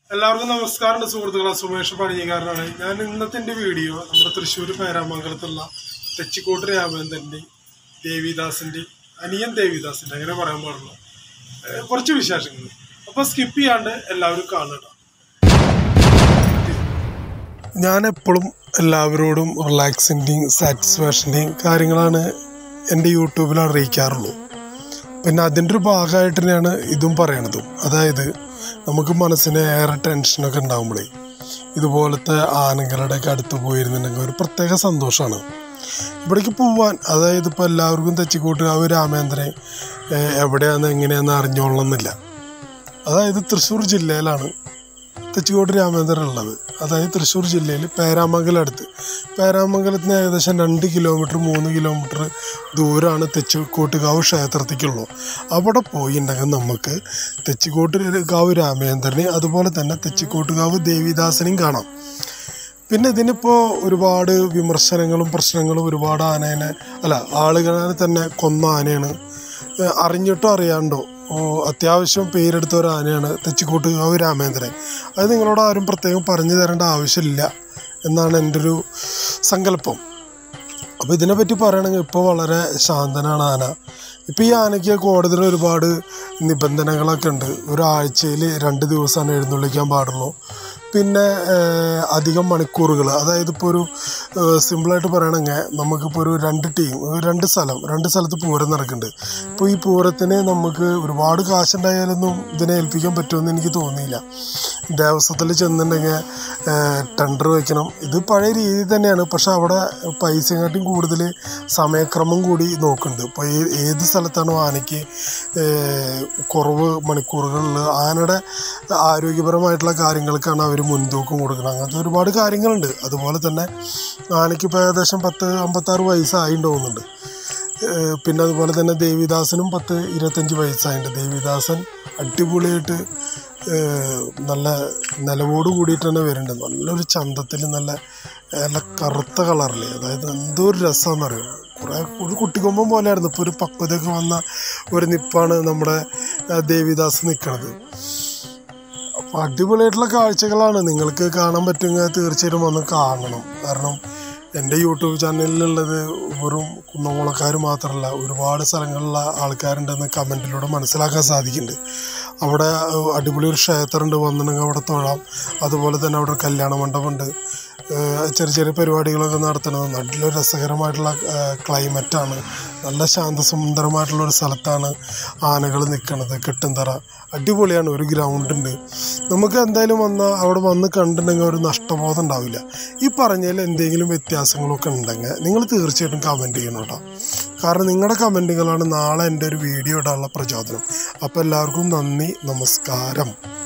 എല്ലാവർക്കും നമസ്കാരം സുഹൃത്തുക്കളെ സുമേഷ് പണിയക്കാരനാണ് ഞാൻ ഇന്നത്തെ എൻ്റെ വീഡിയോ നമ്മുടെ തൃശ്ശൂർ പേരാമംഗലത്തുള്ള തെച്ചിക്കോട്ട് രാമേന്ദ്രൻ്റെ ദേവിദാസിൻ്റെ അനിയൻ ദേവിദാസിൻ്റെ അങ്ങനെ പറയാൻ പാടുള്ളൂ ഏഹ് കുറച്ച് വിശേഷങ്ങൾ അപ്പോൾ സ്കിപ്പ് ചെയ്യാണ്ട് എല്ലാവരും കാണുക ഞാൻ എപ്പോഴും എല്ലാവരോടും റിലാക്സിൻ്റെയും സാറ്റിസ്ഫാക്ഷൻ്റെയും കാര്യങ്ങളാണ് എൻ്റെ യൂട്യൂബിൽ അറിയിക്കാറുള്ളൂ പിന്നെ അതിൻ്റെ ഒരു ഭാഗമായിട്ട് തന്നെയാണ് ഇതും പറയണതും അതായത് നമുക്ക് മനസ്സിന് ഏറെ ടെൻഷനൊക്കെ ഉണ്ടാകുമ്പോഴേ ഇതുപോലത്തെ ആനകളുടെ ഒക്കെ അടുത്ത് പോയിരുന്നുണ്ടെങ്കിൽ ഒരു പ്രത്യേക സന്തോഷമാണ് ഇവിടേക്ക് പോവാൻ അതായത് ഇപ്പോൾ എല്ലാവർക്കും തെച്ചിക്കോട്ടുകാവ് രാമേന്ദ്രൻ ഏഹ്, എവിടെയാണെന്ന് എങ്ങനെയാണെന്ന് അറിഞ്ഞോളണമെന്നില്ല അതായത് തൃശ്ശൂർ ജില്ലയിലാണ് തെച്ചിക്കോട്ട് രാമേന്ദ്രൻ ഉള്ളത് അതായത് തൃശ്ശൂർ ജില്ലയിൽ പേരാമംഗലം അടുത്ത് പേരാമംഗലത്ത് നിന്ന് ഏകദേശം രണ്ട് കിലോമീറ്റർ മൂന്ന് കിലോമീറ്റർ ദൂരമാണ് തെച്ചിക്കോട്ടുകാവ് ക്ഷേത്രത്തിക്കുള്ളൂ അവിടെ പോയിട്ടുണ്ടെങ്കിൽ നമുക്ക് തെച്ചിക്കോട്ടുകാവ് രാമേന്ദ്രനെ അതുപോലെ തന്നെ തെച്ചിക്കോട്ടുകാവ് ദേവിദാസനെയും കാണാം പിന്നെ ഇതിനിപ്പോൾ ഒരുപാട് വിമർശനങ്ങളും പ്രശ്നങ്ങളും ഒരുപാട് ആനേനെ അല്ല ആളുകളെ തന്നെ കൊന്ന ആനയാണ് ഏഹ് അറിഞ്ഞിട്ടോ അറിയാണ്ടോ ഓ, അത്യാവശ്യം പേരെടുത്ത ഒരു ആനയാണ് തെച്ചിക്കോട്ടുകാവ് രാമേന്ദ്രൻ അത് നിങ്ങളോട് ആരും പ്രത്യേകം പറഞ്ഞു തരേണ്ട ആവശ്യമില്ല എന്നാണ് എൻ്റെ ഒരു സങ്കല്പം അപ്പോൾ ഇതിനെപ്പറ്റി പറയുകയാണെങ്കിൽ ഇപ്പോൾ വളരെ ശാന്തനാണ് ആന ഇപ്പോൾ ഈ ആനയ്ക്ക് കോടതിയിൽ ഒരുപാട് നിബന്ധനകളൊക്കെ ഉണ്ട് ഒരാഴ്ചയിൽ രണ്ട് ദിവസമാണ് എഴുന്നള്ളിക്കാൻ പാടുള്ളൂ പിന്നെ ഏഹ്, അധികം മണിക്കൂറുകൾ അതായത് ഇപ്പോൾ ഒരു ഏഹ്, സിമ്പിളായിട്ട് പറയണമെങ്കിൽ നമുക്കിപ്പോൾ ഒരു രണ്ട് ടീം ഒരു രണ്ട് സ്ഥലം രണ്ട് സ്ഥലത്ത് പൂരം നടക്കുന്നുണ്ട് ഇപ്പോൾ ഈ പൂരത്തിന് നമുക്ക് ഒരുപാട് കാശുണ്ടായാലൊന്നും ഇതിനെ ഏൽപ്പിക്കാൻ പറ്റുമെന്ന് എനിക്ക് തോന്നിയില്ല ദേവസ്വത്തിൽ ചെന്നിട്ടുണ്ടെങ്കിൽ ടെൻഡർ വെക്കണം ഇത് പഴയ രീതി തന്നെയാണ് പക്ഷെ അവിടെ പൈസയെക്കാട്ടും കൂടുതൽ സമയക്രമം കൂടി നോക്കുന്നുണ്ട് ഇപ്പോൾ ഏ- ഏത് സ്ഥലത്താണോ ആനയ്ക്ക് ഏഹ്, കുറവ് മണിക്കൂറുകളിൽ ആനയുടെ ആരോഗ്യപരമായിട്ടുള്ള കാര്യങ്ങൾക്കാണ് അവർ മുൻതൂക്കം കൊടുക്കുന്നത് അങ്ങനത്തെ ഒരുപാട് കാര്യങ്ങളുണ്ട് അതുപോലെ തന്നെ ആനയ്ക്ക് ഇപ്പോൾ ഏകദേശം പത്ത് അമ്പത്താറ് വയസ്സായി തോന്നുന്നുണ്ട് ഏഹ് പിന്നെ അതുപോലെ തന്നെ ദേവിദാസനും പത്ത് ഇരുപത്തഞ്ച് വയസ്സായിട്ടുണ്ട് ദേവിദാസൻ അടിപൊളിയായിട്ട് ഏഹ് നല്ല നിലവോട് കൂടിയിട്ട് തന്നെ വരുന്നുണ്ട് നല്ലൊരു ചന്തത്തിൽ നല്ല നല്ല കറുത്ത കളറിൽ അതായത് എന്തോ ഒരു രസമാണെന്നറിയാം കുറേ ഒരു കുട്ടിക്കൊമ്പം പോലെയായിരുന്നു ഇപ്പോൾ ഒരു പക്വതയൊക്കെ വന്ന ഒരു നിപ്പാണ് നമ്മുടെ ആ, ദേവിദാസ് നിൽക്കുന്നത് അപ്പോൾ അടിപൊളിയായിട്ടുള്ള കാഴ്ചകളാണ് നിങ്ങൾക്ക് കാണാൻ പറ്റുമെങ്കിൽ തീർച്ചയായിട്ടും വന്ന് കാണണം കാരണം എൻ്റെ യൂട്യൂബ് ചാനലിലുള്ളത് വെറും കുന്നംകുളക്കാർ മാത്രമല്ല ഒരുപാട് സ്ഥലങ്ങളിലുള്ള ആൾക്കാരുണ്ടെന്ന് കമൻറ്റിലൂടെ മനസ്സിലാക്കാൻ സാധിക്കുന്നുണ്ട് അവിടെ ഏഹ്, അടിപൊളി ഒരു ക്ഷേത്രമുണ്ട് വന്നിട്ടുണ്ടെങ്കിൽ അവിടെ തൊഴാം അതുപോലെ തന്നെ അവിടെ ഒരു കല്യാണ മണ്ഡപമുണ്ട് ഏഹ്, ചെറിയ ചെറിയ പരിപാടികളൊക്കെ നടത്തുന്നത് നല്ലൊരു രസകരമായിട്ടുള്ള ക്ലൈമറ്റാണ് നല്ല ശാന്തസുന്ദരമായിട്ടുള്ള ഒരു സ്ഥലത്താണ് ആനകൾ നിൽക്കുന്നത് കെട്ടുംതറ അടിപൊളിയാണ് ഒരു ഗ്രൗണ്ട് ഉണ്ട് നമുക്ക് എന്തായാലും വന്നാൽ അവിടെ വന്ന് കണ്ടിട്ടുണ്ടെങ്കിൽ ഒരു നഷ്ടബോധം ഉണ്ടാവില്ല ഈ പറഞ്ഞതിൽ എന്തെങ്കിലും വ്യത്യാസങ്ങളൊക്കെ ഉണ്ടെങ്കിൽ നിങ്ങൾ തീർച്ചയായിട്ടും കമൻറ്റ് ചെയ്യണം കേട്ടോ കാരണം നിങ്ങളുടെ കമൻറ്റുകളാണ് നാളെ എൻ്റെ ഒരു വീഡിയോ ഇടാനുള്ള പ്രചോദനം അപ്പോൾ എല്ലാവർക്കും നന്ദി നമസ്കാരം